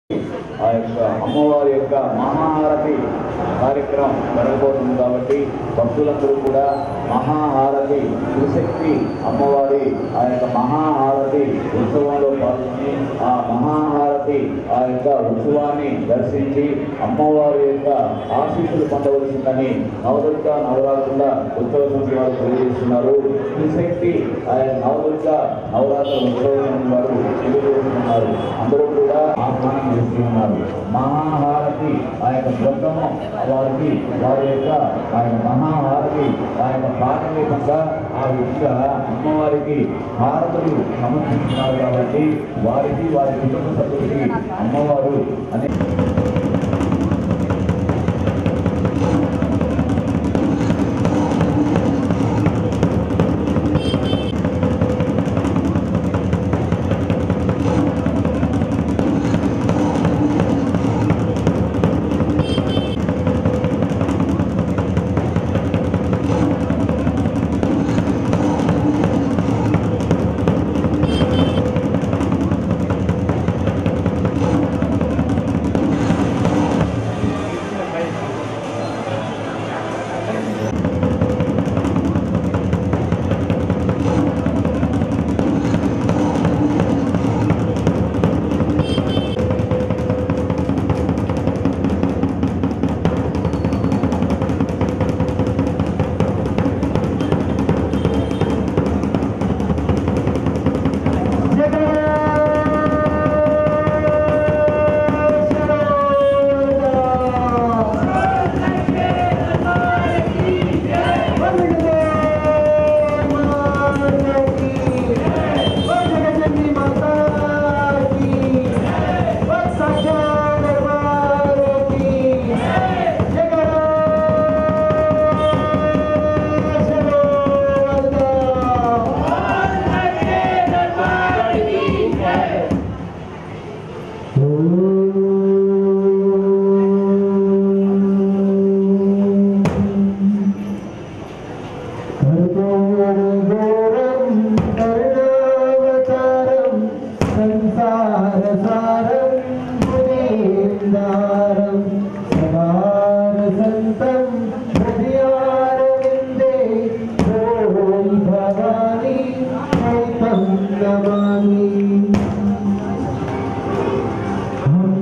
ఆ యొక్క అమ్మవారి యొక్క మహాహారతి కార్యక్రమం జరగబోతుంది కాబట్టి భక్తులందరూ కూడా మహాహారతి త్రిశక్తి అమ్మవారి ఆ యొక్క మహాహారతి ఉత్సవంలో పాల్గొని ఆ మహాహారతి ఆ యొక్క ఉత్సవాన్ని దర్శించి అమ్మవారి యొక్క ఆశీస్సులు పొందవలసిందని నవదుర్గ నవరాత్రుల ఉత్సవ సమితి వారు తెలియజేస్తున్నారు త్రిశక్తి ఆ యొక్క నవదుర్గ నవరాత్రుల ఉత్సవ సమితి వారు తెలియజేస్తున్నారు అందరూ కూడా ఆహ్వానం చేస్తున్నారు మహాహారతి ఆ యొక్క బృందము వారికి వారి యొక్క ఆ యొక్క మహాహారతి ఆ యొక్క ప్రాథమికంగా ఆ యొక్క అమ్మవారికి హారతులు సమర్పిస్తున్నారు కాబట్టి వారికి వారి కుటుంబ సభ్యులకి అమ్మవారు అనే हम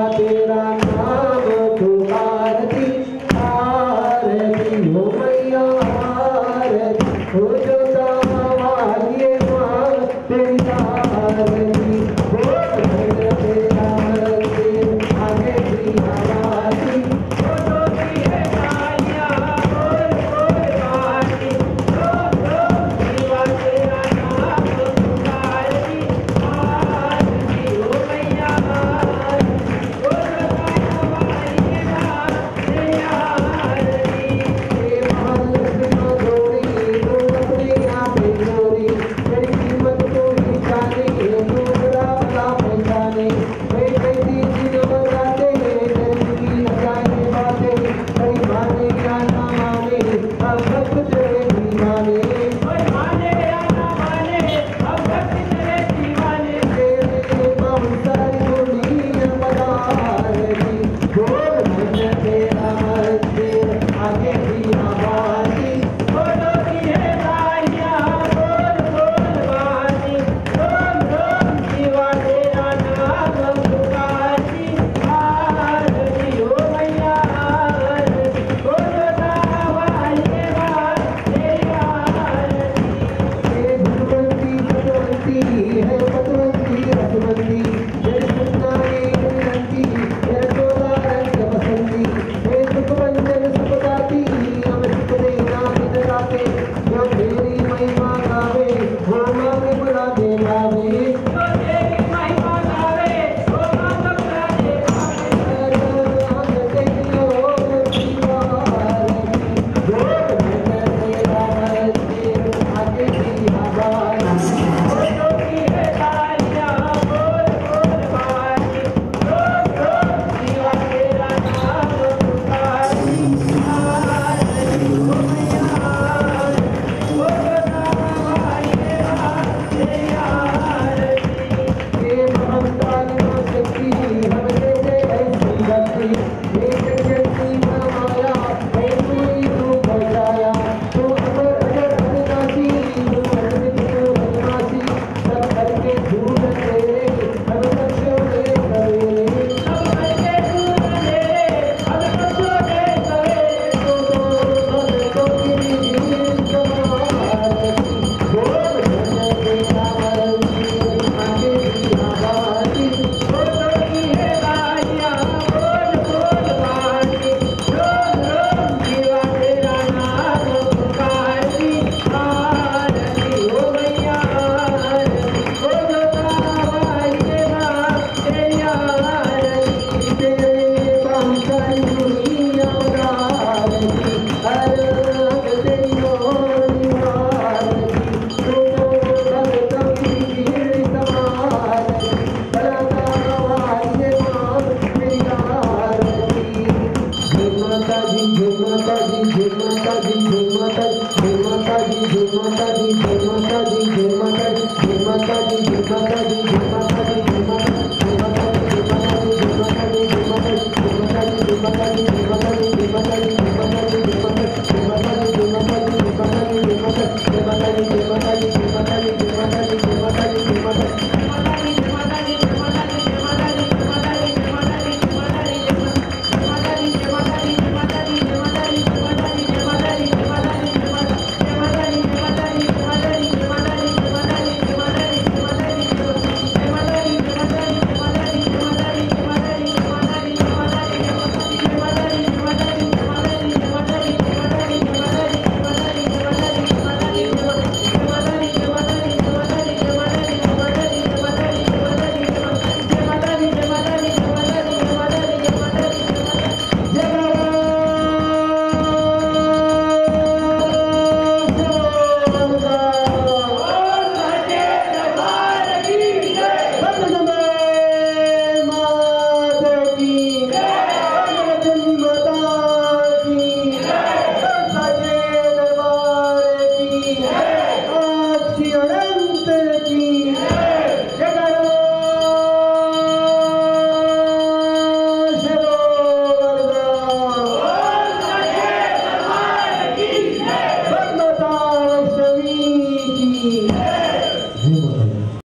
तेरा नाम तो आरती आरती हो मैया आरती हो जो वालिए माँ तेरी आरती हो धन तेरा मंदिर आगे भी आवाज़ी हो जो भी है माया बोल बोल वाली हो हो जीवा तेरा नाम तो आरती आरती हो मैया आरती हो जो वालिए माँ तेरी आरती ये महालक्ष्मी गौरी तो अपने आप ही गौरी तेरी कीमत को ही जाने तू बड़ा बड़ा पहचाने मैं कैसी चीज बताते तेरी की जाने बातें कई माने या ना माने अब सब तेरे दीवाने कोई माने या ना माने अब सब तेरे दीवाने तेरे बहुत सारी दुनिया बता रही बोल मन तेरा मंदिर आगे भी आवाज़ी बोलो की है रानिया बोल बोल वाली बोल बोल जीवा तेरा नाम पुकारती आरती हो मैया आरती बोलो दावाइए बात तेरी आरती ये भगवंती भगवंती है भगवंती रसवंती ये सुनाई विनंती ये चोला रंग बसंती ये सुखवंजन सुखदाती हम सुख देना दिन राते जो तेरी महिमा गावे वो मांग बुला दे लावे जो तेरी महिमा गावे वो मांग बुला दे लावे तेरी ओर दीवार जोर में तेरा मंदिर आगे की आवाज़ माता दी जय माता दी जय माता दी जय माता